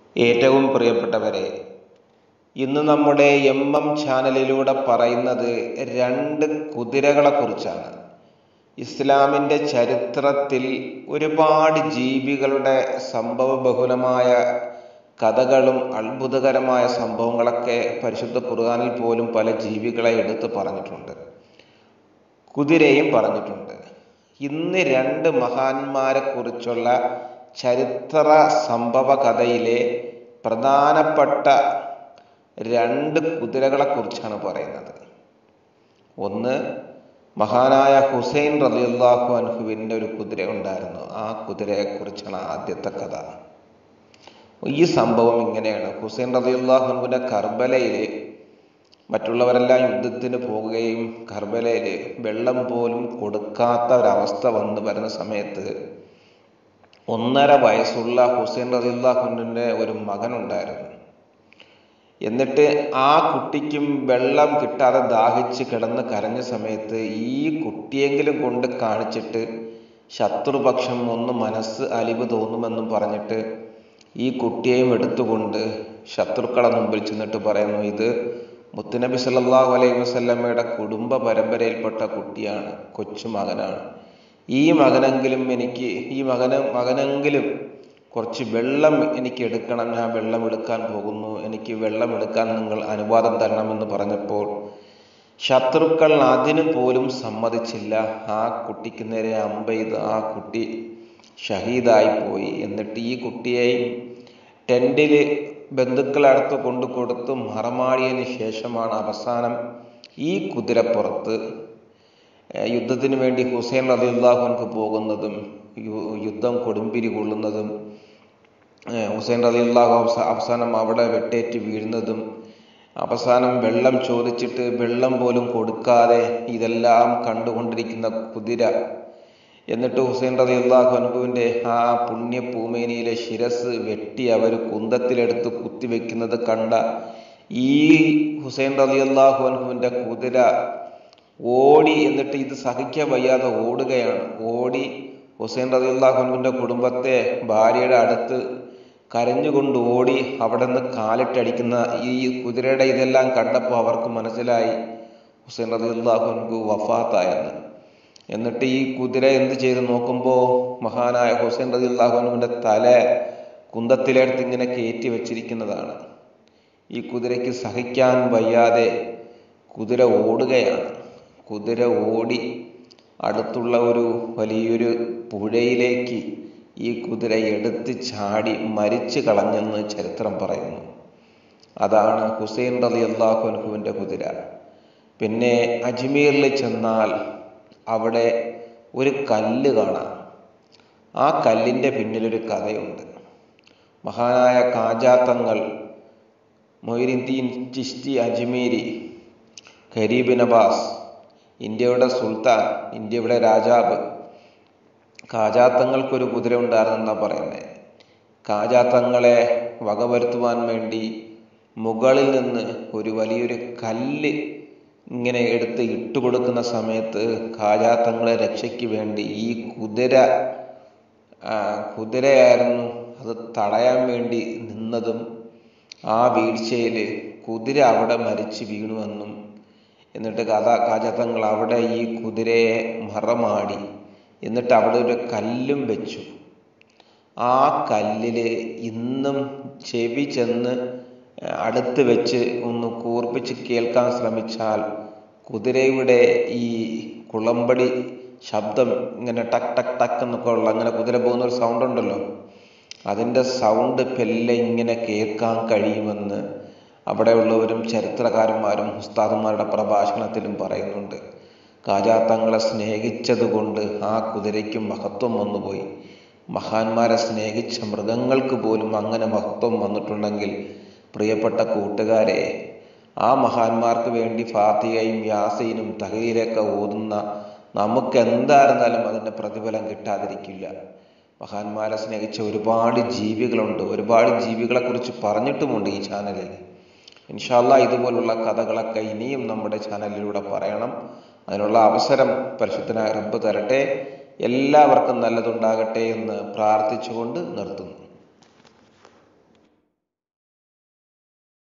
ഏറ്റവും പ്രിയപ്പെട്ടവരെ ഇന്ന് നമ്മുടെ എം എം ചാനലിലൂടെ പറയുന്നത് രണ്ട് കുതിരകളെ കുറിച്ചാണ് ഇസ്ലാമിൻ്റെ ചരിത്രത്തിൽ ഒരുപാട് ജീവികളുടെ സംഭവബഹുലമായ കഥകളും അത്ഭുതകരമായ സംഭവങ്ങളൊക്കെ പരിശുദ്ധ ഖുർആനിൽ പോലും പല ജീവികളെ എടുത്ത് പറഞ്ഞിട്ടുണ്ട് കുതിരയും പറഞ്ഞിട്ടുണ്ട് ഇന്ന് രണ്ട് മഹാന്മാരെ കുറിച്ചുള്ള ചരിത്ര സംഭവ കഥയിലെ പ്രധാനപ്പെട്ട രണ്ട് കുതിരകളെ കുറിച്ചാണ് പറയുന്നത് ഒന്ന് മഹാനായ ഹുസൈൻ റലിയുള്ളാഹു അൻഹുവിൻ്റെ ഒരു കുതിര ഉണ്ടായിരുന്നു ആ കുതിരയെ കുറിച്ചാണ് ആദ്യത്തെ കഥ ഈ സംഭവം ഇങ്ങനെയാണ് ഹുസൈൻ റലിയുള്ളാഹു അൻഹുവിൻ്റെ കർബലയിൽ മറ്റുള്ളവരെല്ലാം യുദ്ധത്തിന് പോവുകയും കർബലയിൽ വെള്ളം പോലും കൊടുക്കാത്ത ഒരവസ്ഥ വന്നു വരുന്ന സമയത്ത് ഒന്നര വയസ്സുള്ള ഹുസൈൻ റലിയുള്ളാഹുവിൻ്റെ ഒരു മകനുണ്ടായിരുന്നു എന്നിട്ട് ആ കുട്ടിക്കും വെള്ളം കിട്ടാതെ ദാഹിച്ച് കിടന്ന് കരഞ്ഞ സമയത്ത് ഈ കുട്ടിയെങ്കിലും കൊണ്ട് കാണിച്ചിട്ട് ശത്രുപക്ഷം ഒന്ന് മനസ്സ് അലിവ് തോന്നുമെന്നും പറഞ്ഞിട്ട് ഈ കുട്ടിയെയും എടുത്തുകൊണ്ട് ശത്രുക്കളെ മുമ്പിൽ ചെന്നിട്ട് പറയുന്നു ഇത് മുത്തുനബി സല്ലല്ലാഹു അലൈഹി വസല്ലമ്മയുടെ കുടുംബ പരമ്പരയിൽപ്പെട്ട കുട്ടിയാണ് കൊച്ചു മകനാണ് ഈ മകനെങ്കിലും എനിക്ക് ഈ മകന് മകനെങ്കിലും കുറച്ച് വെള്ളം എനിക്ക് എടുക്കണം ഞാൻ വെള്ളം എടുക്കാൻ പോകുന്നു എനിക്ക് വെള്ളം എടുക്കാൻ നിങ്ങൾ അനുവാദം തരണമെന്ന് പറഞ്ഞപ്പോൾ ശത്രുക്കൾ അതിന് പോലും സമ്മതിച്ചില്ല ആ കുട്ടിക്ക് നേരെ അമ്പെയ്ത് ആ കുട്ടി ഷഹീദായി പോയി എന്നിട്ട് ഈ കുട്ടിയെയും ടെൻറ്റിൽ ബന്ധുക്കളടുത്ത് കൊണ്ടു കൊടുത്ത് മറമാടിയതിന് ശേഷമാണ് അവസാനം ഈ കുതിരപ്പുറത്ത് യുദ്ധത്തിന് വേണ്ടി ഹുസൈൻ റലിയുള്ളാഹുൻക്ക് പോകുന്നതും യുദ്ധം കൊടുമ്പിരി കൊള്ളുന്നതും ഹുസൈൻ റലിയുള്ളാഹു അവസാനം അവിടെ വെട്ടേറ്റ് വീഴുന്നതും അവസാനം വെള്ളം ചോദിച്ചിട്ട് വെള്ളം പോലും കൊടുക്കാതെ ഇതെല്ലാം കണ്ടുകൊണ്ടിരിക്കുന്ന കുതിര എന്നിട്ട് ഹുസൈൻ റതി അള്ളാഹു അൻഹുവിൻ്റെ ആ പുണ്യ പൂമേനിയിലെ ശിരസ് വെട്ടി അവർ കുന്തത്തിലെടുത്ത് കുത്തിവെക്കുന്നത് കണ്ട ഈ ഹുസൈൻ റതി അള്ളാഹു അൻഹുവിൻ്റെ കുതിര ഓടി എന്നിട്ട് ഇത് സഹിക്കാൻ വയ്യാതെ ഓടുകയാണ് ഓടി ഹുസൈൻ റതി അള്ളാഹുവിൻ്റെ കുടുംബത്തെ ഭാര്യയുടെ അടുത്ത് കരഞ്ഞുകൊണ്ട് ഓടി അവിടെ നിന്ന് കാലിട്ടടിക്കുന്ന ഈ കുതിരയുടെ ഇതെല്ലാം കണ്ടപ്പോൾ അവർക്ക് മനസ്സിലായി ഹുസൈൻ റതി അള്ളാഹുൻകു വഫാത്തായെന്ന് എന്നിട്ട് ഈ കുതിര എന്ത് ചെയ്ത് നോക്കുമ്പോൾ മഹാനായ ഹുസൈൻ റതി അള്ളാഹുനുവിൻ്റെ തല കുന്തത്തിലെടുത്ത് ഇങ്ങനെ കയറ്റി വെച്ചിരിക്കുന്നതാണ് ഈ കുതിരയ്ക്ക് സഹിക്കാൻ വയ്യാതെ കുതിര ഓടുകയാണ് കുതിര ഓടി അടുത്തുള്ള ഒരു വലിയൊരു പുഴയിലേക്ക് ഈ കുതിര എടുത്ത് ചാടി മരിച്ചു കളഞ്ഞെന്ന് ചരിത്രം പറയുന്നു അതാണ് ഹുസൈൻ റലി അള്ളാഹുൻഹുവിൻ്റെ കുതിര പിന്നെ അജ്മീറിൽ ചെന്നാൽ അവിടെ ഒരു കല്ല് കാണാം ആ കല്ലിൻ്റെ പിന്നിലൊരു കഥയുണ്ട് മഹാനായ കാജാത്തങ്ങൾ മൊയ്നുദ്ദീൻ ചിസ്തി അജ്മീരി ഖരീബ് നവാസ് ഇന്ത്യയുടെ സുൽത്താൻ ഇന്ത്യയുടെ രാജാവ് കാജാത്തങ്ങൾക്കൊരു കുതിര ഉണ്ടായിരുന്നെന്നാണ് പറയുന്നത് കാജാത്തങ്ങളെ വകവരുത്തുവാൻ വേണ്ടി മുകളിൽ നിന്ന് ഒരു വലിയൊരു കല്ല് ഇങ്ങനെ എടുത്ത് ഇട്ടുകൊടുക്കുന്ന സമയത്ത് കാജാത്തങ്ങളെ രക്ഷയ്ക്ക് വേണ്ടി ഈ കുതിര കുതിരയായിരുന്നു അത് തടയാൻ വേണ്ടി നിന്നതും ആ വീഴ്ചയിൽ കുതിര അവിടെ മരിച്ചു വീണുവെന്നും എന്നിട്ട് കഥ കാജാത്തങ്ങൾ അവിടെ ഈ കുതിരയെ മറമാടി എന്നിട്ട് അവിടെ ഒരു കല്ലും വെച്ചു ആ കല്ലിൽ ഇന്നും ചെവി ചെന്ന് അടുത്ത് വെച്ച് ഒന്ന് കൂർപ്പിച്ച് കേൾക്കാൻ ശ്രമിച്ചാൽ കുതിരയുടെ ഈ കുളമ്പടി ശബ്ദം ഇങ്ങനെ ടക്ക് ടക്ക് ടക്ക് എന്നൊക്കെ ഉള്ള അങ്ങനെ കുതിര പോകുന്ന ഒരു സൗണ്ട് ഉണ്ടല്ലോ അതിൻ്റെ സൗണ്ട് പെല്ലെ ഇങ്ങനെ കേൾക്കാൻ കഴിയുമെന്ന് അവിടെയുള്ളവരും ചരിത്രകാരന്മാരും ഉസ്താദന്മാരുടെ പ്രഭാഷണത്തിലും പറയുന്നുണ്ട് കാജാത്തങ്ങളെ സ്നേഹിച്ചതുകൊണ്ട് ആ കുതിരയ്ക്ക് മഹത്വം വന്നുപോയി മഹാന്മാരെ സ്നേഹിച്ച മൃഗങ്ങൾക്ക് പോലും അങ്ങനെ മഹത്വം വന്നിട്ടുണ്ടെങ്കിൽ പ്രിയപ്പെട്ട കൂട്ടുകാരെ ആ മഹാന്മാർക്ക് വേണ്ടി ഫാത്തിഹയും യാസീനും തഹീലൊക്കെ ഓതുന്ന നമുക്ക് എന്തായിരുന്നാലും അതിൻ്റെ പ്രതിഫലം കിട്ടാതിരിക്കില്ല മഹാന്മാരെ സ്നേഹിച്ച ഒരുപാട് ജീവികളുണ്ട് ഒരുപാട് ജീവികളെക്കുറിച്ച് പറഞ്ഞിട്ടുമുണ്ട് ഈ ചാനലിൽ ഇൻഷാല്ല ഇതുപോലുള്ള കഥകളൊക്കെ ഇനിയും നമ്മുടെ ചാനലിലൂടെ പറയണം അതിനുള്ള അവസരം പരിശുദ്ധനായ റബ്ബ് തരട്ടെ എല്ലാവർക്കും നല്ലതുണ്ടാകട്ടെ എന്ന് പ്രാർത്ഥിച്ചുകൊണ്ട് നിർത്തുന്നു